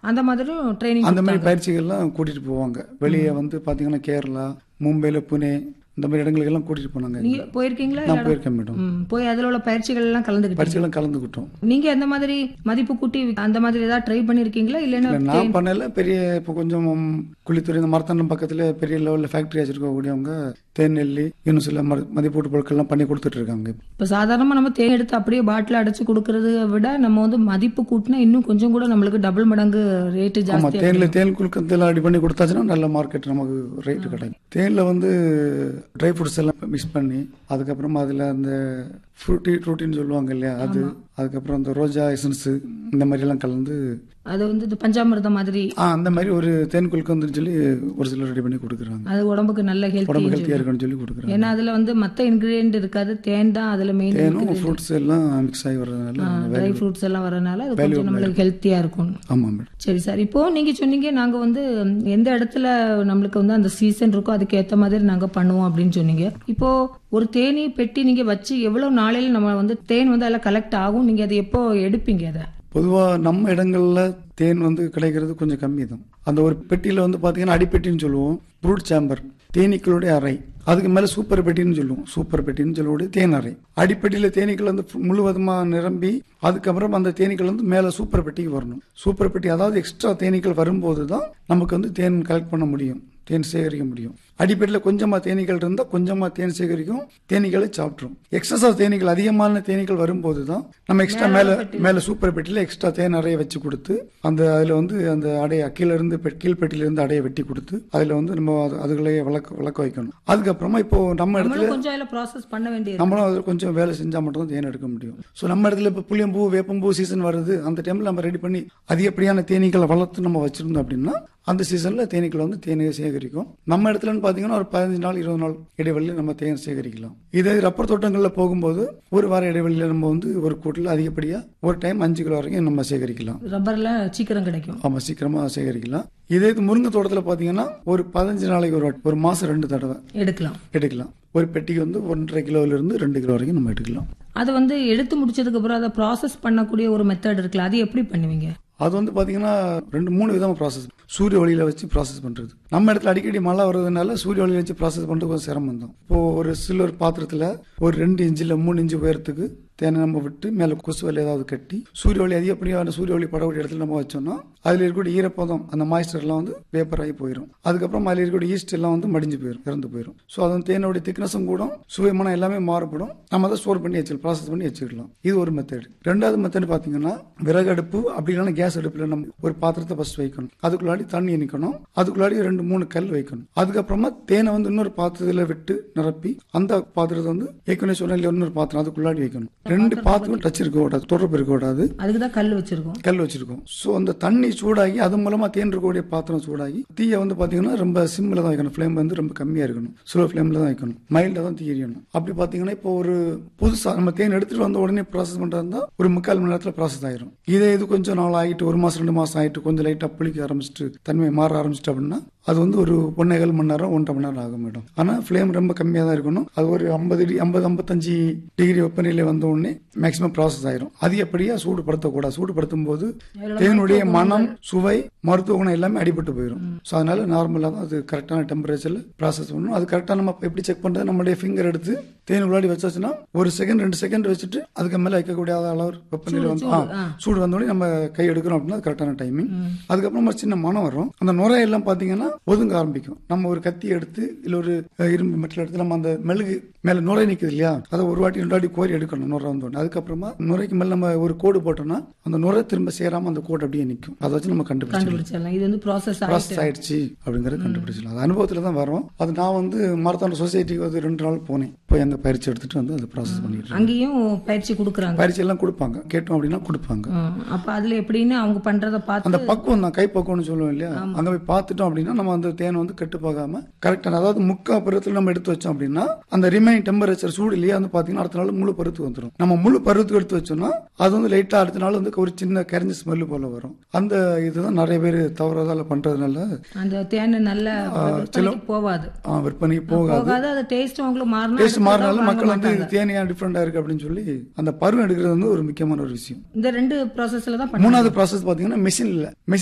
அந்த மாதிரியும் ட்ரைனிங் அந்த மாதிரி பயிற்சிகள்லாம் கூட்டிட்டு போவாங்க வெளியே வந்து பாத்தீங்கன்னா கேரளா மும்பைல புனே இந்த மாதிரி இடங்களுக்கெல்லாம் கூட்டிட்டு போனாங்க நீங்க போயிருக்கீங்களா நான் போயிருக்கேன் மேடம் ம், போய் அதுல உள்ள பயிற்சிகள் எல்லாம் கலந்துக்கிட்டீங்க பயிற்சிகள்லாம் கலந்துக்கிட்டோம் நீங்க எந்த மாதிரி மதிப்பு கூட்டி அந்த மாதிரி ஏதாவது ட்ரை பண்ணிருக்கீங்களா இல்லைன்னா இல்ல, நான் பண்ணல பெரிய இப்போ கொஞ்சம் குளித்துறை இந்த மரத்தண்ணம் பக்கத்துல பெரிய லெவல்ல ஃபேக்டரி வச்சிருக்கக்கூடியவங்க தேன் நெல்லி இன்னும் சில மரு- மதிப்பூட்டு பொருட்கள்லாம் பண்ணி கொடுத்துட்டு இருக்காங்க இப்ப சாதாரணமா நம்ம தேன் எடுத்து அப்படியே பாட்டில் அடைச்சு கொடுக்கறத விட நம்ம வந்து மதிப்பு கூட்டினா இன்னும் கொஞ்சம் கூட நம்மளுக்கு டபுள் மடங்கு ரேட்டு ஆமா ஜாஸ்தி தேன்ல தேன் குலுக்கத்தில் அடி பண்ணி கொடுத்தாச்சுன்னா நல்ல மார்க்கெட் நமக்கு ரேட்டு கிடைக்கும் தேன்ல வந்து ட்ரை ஃப்ரூட்ஸ் எல்லாம் மிக்ஸ் பண்ணி அதுக்கப்புறமா அதுல அந்த ஃப்ரூட்டி ஃப்ரூட்டின்னு சொல்லுவாங்க இல்லையா அது அதுக்கப்புறம் அந்த ரோஜா எசன்ஸ் இந்த மாதிரி எல்லாம் கலந்து அது வந்து இது பஞ்சாமிர்தம் மாதிரி ஆ அந்த மாதிரி ஒரு தேன் குலுக்கு வந்துன்னு சொல்லி ஒரு சிலர் ரெடி பண்ணி கொடுக்குறாங்க அது உடம்புக்கு நல்ல உடம்பு ஹெல்த்தி ஹெல்த்தியா இருக்குன்னு சொல்லி கொடுக்குறாங்க ஏன்னா அதுல வந்து மத்த இன்கிரியன்ட் இருக்காது தேன் தான் அதுல மெயின் தேனும் ஃப்ரூட்ஸ் எல்லாம் மிக்ஸ் ஆகி வர்றதுனால ட்ரை ஃப்ரூட்ஸ் எல்லாம் வரனால அது கொஞ்சம் நம்மளுக்கு ஹெல்த்தியா இருக்கும் ஆமா மேடம் சரி சார் இப்போ நீங்க சொன்னீங்க நாங்க வந்து ம், எந்த இடத்துல நம்மளுக்கு வந்து அந்த சீசன் இருக்கோ அதுக்கு ஏத்த மாதிரி நாங்க பண்ணுவோம் அப்படின்னு சொன்னீங்க இப்போ ஒரு தேனி பெட்டி நீங்க வச்சு எவ்வளவு நாளையில நம்ம வந்து தேன் வந்து அதில் கலெக்ட் ஆகும் நீங்க அதை எப்போ எடுப்பீங்க அதை பொதுவா நம்ம இடங்கள்ல தேன் வந்து கிடைக்கிறது கொஞ்சம் கம்மி தான் அந்த ஒரு பெட்டியில வந்து பாத்தீங்கன்னா அடிப்பெட்டின்னு சொல்லுவோம் ப்ரூட் சேம்பர் தேனீக்களுடைய அறை அதுக்கு மேல சூப்பர் பெட்டின்னு சொல்லுவோம் சூப்பர் பெட்டின்னு சொல்லக்கூடிய தேன் அறை அடிப்பெட்டியில தேனீக்கள் வந்து முழுவதுமா நிரம்பி அதுக்கப்புறம் அந்த தேனீக்கள் வந்து மேல சூப்பர் பெட்டிக்கு வரணும் சூப்பர் பெட்டி அதாவது எக்ஸ்ட்ரா தேனீக்கள் வரும்போது தான் நமக்கு வந்து தேன் கலெக்ட் பண்ண முடியும் தேன் சேகரிக்க முடியும் அடிப்படையில் கொஞ்சமா தேனீக்கள் இருந்தால் கொஞ்சமா தேன் சேகரிக்கும் தேனீக்களை சாப்பிட்ரும் எக்ஸஸா தேனீக்கள் அதிகமான தேனீக்கள் வரும்போது தான் நம்ம எக்ஸ்ட்ரா மேல மேல சூப்பர் பெட்டியில் எக்ஸ்ட்ரா தேன் அறையை வச்சு கொடுத்து அந்த அதுல வந்து அந்த அடைய கீழ இருந்து பெ- கீழ் பெட்டியில இருந்து அடையை வெட்டி கொடுத்து அதுல வந்து நம்ம அது- அதுகளே வளர்க்க வளர்க்க வைக்கணும் அதுக்கப்புறமா இப்போ நம்ம இடத்துல நம்மளும் கொஞ்சம் அதில் ப்ராசஸ் பண்ண வேண்டியது நம்மளும் அதில் கொஞ்சம் வேலை செஞ்சால் மட்டும் தான் தேன் எடுக்க முடியும் ஸோ நம்ம இடத்துல இப்போ புளியம்பூ வேப்பம்பூ சீசன் வருது அந்த டைமில் நம்ம ரெடி பண்ணி அதிகப்படியான தேனீக்களை வளர்த்து நம்ம வச்சிருந்தோம் அப்படின்னா அந்த சீசனில் தேனீக்கள் வந்து தேனை சேகரிக்கும் நம்ம இடத்துலன்னு பார்த்தீங்கன்னா ஒரு பதினஞ்சு நாள் இருபது நாள் இடைவெளியில் நம்ம தேன் சேகரிக்கலாம் இதே ரப்பர் தோட்டங்களில் போகும்போது ஒரு வார இடைவெளியில் நம்ம வந்து ஒரு கூட்டில் அதிகப்படியாக ஒரு டைம் அஞ்சு கிலோ வரைக்கும் நம்ம சேகரிக்கலாம் ரப்பர்ல சீக்கிரம் கிடைக்கும் ஆமா சீக்கிரமா சேகரிக்கலாம் இதே இது முருங்கை தோட்டத்தில் பார்த்தீங்கன்னா ஒரு பதினஞ்சு நாளைக்கு ஒரு வாட்டி ஒரு மாசம் ரெண்டு தடவை எடுக்கலாம் எடுக்கலாம் ஒரு பெட்டிக்கு வந்து ஒன்றரை கிலோல இருந்து ரெண்டு கிலோ வரைக்கும் நம்ம எடுக்கலாம் அது வந்து எடுத்து முடிச்சதுக்கு அப்புறம் அதை ப்ராசஸ் பண்ணக்கூடிய ஒரு மெத்தட் இருக்குல்ல அது எப்படி பண்ணுவீங்க அது வந்து பாத்தீங்கன்னா ரெண்டு மூணு விதமா ப்ராசஸ் சூரிய ஒளியில வச்சு ப்ராசஸ் பண்றது நம்ம இடத்துல அடிக்கடி மழை வர்றதுனால சூரிய ஒளியில வச்சு ப்ராசஸ் பண்றது கொஞ்சம் சிரமம் தான் இப்போ ஒரு சில்வர் பாத்திரத்துல ஒரு ரெண்டு இன்ச்சு இல்ல மூணு இன்ச்சு உயரத்துக்கு தேனை நம்ம விட்டு மேல கொசுவல் ஏதாவது கட்டி சூரிய ஒளி அதிகப்படியான சூரிய ஒளி படக்கூடிய இடத்துல நம்ம வச்சோம்னா அதுல இருக்கக்கூடிய ஈரப்பதம் அந்த மாய்ஸ்டர் எல்லாம் வந்து வேப்பர் ஆகி போயிடும் அதுக்கப்புறம் அதுல இருக்கக்கூடிய ஈஸ்ட் எல்லாம் வந்து மடிஞ்சு போயிடும் இறந்து போயிடும் ஸோ அது வந்து தேனோடைய திக்னஸும் கூட சுவைமான எல்லாமே மாறுபடும் நம்ம அதை ஸ்டோர் பண்ணி வச்சுக்கலாம் ப்ராசஸ் பண்ணி வச்சுக்கலாம் இது ஒரு மெத்தட் ரெண்டாவது மெத்தட் பாத்தீங்கன்னா விறகு அடுப்பு அப்படி இல்லைன்னா கேஸ் அடுப்புல நம்ம ஒரு பாத்திரத்தை ஃபர்ஸ்ட் வைக்கணும் அதுக்குள்ளாடி தண்ணி நிக்கணும் அதுக்குள்ளாடி ரெண்டு மூணு கல் வைக்கணும் அதுக்கப்புறமா தேனை வந்து இன்னொரு பாத்திரத்துல விட்டு நிரப்பி அந்த பாத்திரத்தை வந்து ஏற்கனவே சொன்ன இல்லையா, இன்னொரு பாத்திரம் அதுக்குள்ளாடி வைக்கணும் ரெண்டு பாத்திரம் டச் இருக்க கூடாது தொடர்பு இருக்க கூடாது அதுக்கு தான் கல் வச்சிருக்கோம் கல் வச்சிருக்கோம் ஸோ அந்த தண்ணி சூடாகி அது மூலமா தேன் இருக்கக்கூடிய பாத்திரம் சூடாகி தீயை வந்து பாத்தீங்கன்னா ரொம்ப சிம்மில் தான் வைக்கணும் ஃப்ளேம் வந்து ரொம்ப கம்மியா இருக்கணும் ஸ்லோ ஃப்ளேம்ல தான் வைக்கணும் மைல்டாக தான் தீ எரியணும் அப்படி பாத்தீங்கன்னா இப்போ ஒரு புதுசா நம்ம தேன் எடுத்துட்டு வந்த உடனே ப்ராசஸ் பண்றதா இருந்தா ஒரு முக்கால் மணி நேரத்துல ப்ராசஸ் ஆயிரும் இதே இது கொஞ்சம் நாள் ஆகிட்டு ஒரு மாசம் ரெண்டு மாசம் ஆயிட்டு கொஞ்சம் லைட்டா புளிக்க ஆரம்பிச்சிட்டு தன்மை மாற ஆரம்பிச்சிட்டு அப்படின்னா அது வந்து ஒரு ஒன்னேகால் மணி நேரம் ஒன்றரை மணி நேரம் ஆகும் மேடம் ஆனா ஃப்ளேம் ரொம்ப கம்மியா தான் இருக்கணும் அது ஒரு ஐம்பது டிகிரி ஐம்பது ஐம்பத்தஞ்சு டிகிரி வெப்பநிலை வந்த உடனே மேக்சிமம் ப்ராசஸ் ஆயிரும் அதிகப்படியா சூடுபடுத்தக்கூடாது சூடுபடுத்தும் போது தேனுடைய மனம் சுவை மருத்துவ குணம் எல்லாமே அடிபட்டு போயிடும் ஸோ அதனால நார்மலாக தான் அது கரெக்டான டெம்பரேச்சர்ல ப்ராசஸ் பண்ணணும் அது கரெக்டாக நம்ம எப்படி செக் பண்றது நம்மளுடைய ஃபிங்கர் எடுத்து தேன் உள்ளாடி வச்சாச்சுன்னா ஒரு செகண்ட் ரெண்டு செகண்ட் வச்சுட்டு அதுக்கு மேல வைக்கக்கூடிய அளவு வெப்பநிலை வந்து ஆ, சூடு வந்த உடனே நம்ம கை எடுக்கிறோம் அப்படின்னா அது கரெக்டான டைமிங் அதுக்கப்புறம் ஒரு சின்ன மனம் வரும் அந்த நுரையெல்லாம் பாத்தீங்கன்னா ஒதுங்க ஆரம்பிக்கும் நம்ம ஒரு கத்தி எடுத்து இல்ல ஒரு அஹ், இரும்பு மெட்டல் எடுத்து நம்ம அந்த மெழுகு மேல நுரை நிக்குது இல்லையா அதை ஒரு வாட்டி ரெண்டு வாட்டி கோரி எடுக்கணும் நுரை வந்த உடனே அதுக்கப்புறமா நுரைக்கு மேல நம்ம ஒரு கோடு போட்டோம்னா அந்த நுரை திரும்ப சேராம அந்த கோடு அப்படியே நிக்கும் அதை வச்சு நம்ம கண்டுபிடிச்சிடலாம் கண்டுபிடிச்சிடலாம் இது வந்து ப்ராசஸ் ப்ராசஸ் ஆயிடுச்சு அப்படிங்கறத கண்டுபிடிச்சிடலாம் அது அனுபவத்துல தான் வரும் அது நான் வந்து மாரத்தான் சொசைட்டிக்கு வந்து ரெண்டு நாள் போனேன் போய் அங்க பயிற்சி எடுத்துட்டு வந்து அதை ப்ராசஸ் பண்ணிட்டு இருக்கேன். அங்கேயும் பயிற்சி கொடுக்குறாங்க பயிற்சி எல்லாம் கொடுப்பாங்க கேட்டோம் அப்படின்னா கொடுப்பாங்க ம், அப்ப அதுல எப்படின்னு அவங்க பண்றத பார்த்து அந்த பக்குவம் தான் கை பக்குவம்னு சொல்லுவோம் இல்லையா அங்க போய் பார்த்துட்டோம் அப்படின்னா நம்ம அந்த தேன் வந்து கெட்டு போகாம கரெக்டான அதாவது முக்கா பருவத்தில் நம்ம எடுத்து வச்சோம் அப்படின்னா அந்த ரிமைனிங் டெம்பரேச்சர் சூடு இல்லையா வந்து பாத்தீங்கன்னா அடுத்த நாள் முழு பருவத்துக்கு வந்துடும் நம்ம முழு பருவத்துக்கு எடுத்து வச்சோம்னா அது வந்து லைட்டா அடுத்த நாள் வந்து ஒரு சின்ன கரிஞ்ச ஸ்மெல் போல வரும் அந்த இதுதான் நிறைய பேர் தவறுதல பண்றதுனால அந்த தேன் நல்ல விற்பனைக்கு போவாது ஆ, விற்பனைக்கு போகாது போகாது அது டேஸ்ட் அவங்களுக்கு மாறினா டேஸ்ட் அடுத்ததா மாறினாலும் வாங்க மக்கள் வந்து மாட்டாங்க. இது தேனியா டிஃப்ரெண்டா இருக்கு அப்படின்னு சொல்லி அந்த பருவம் எடுக்கிறது வந்து ஒரு முக்கியமான ஒரு விஷயம் இந்த ரெண்டு ப்ராசஸ்ல தான் பண்ணுவாங்க மூணாவது ப்ராசஸ் பாத்தீங்கன்னா மெஷின்ல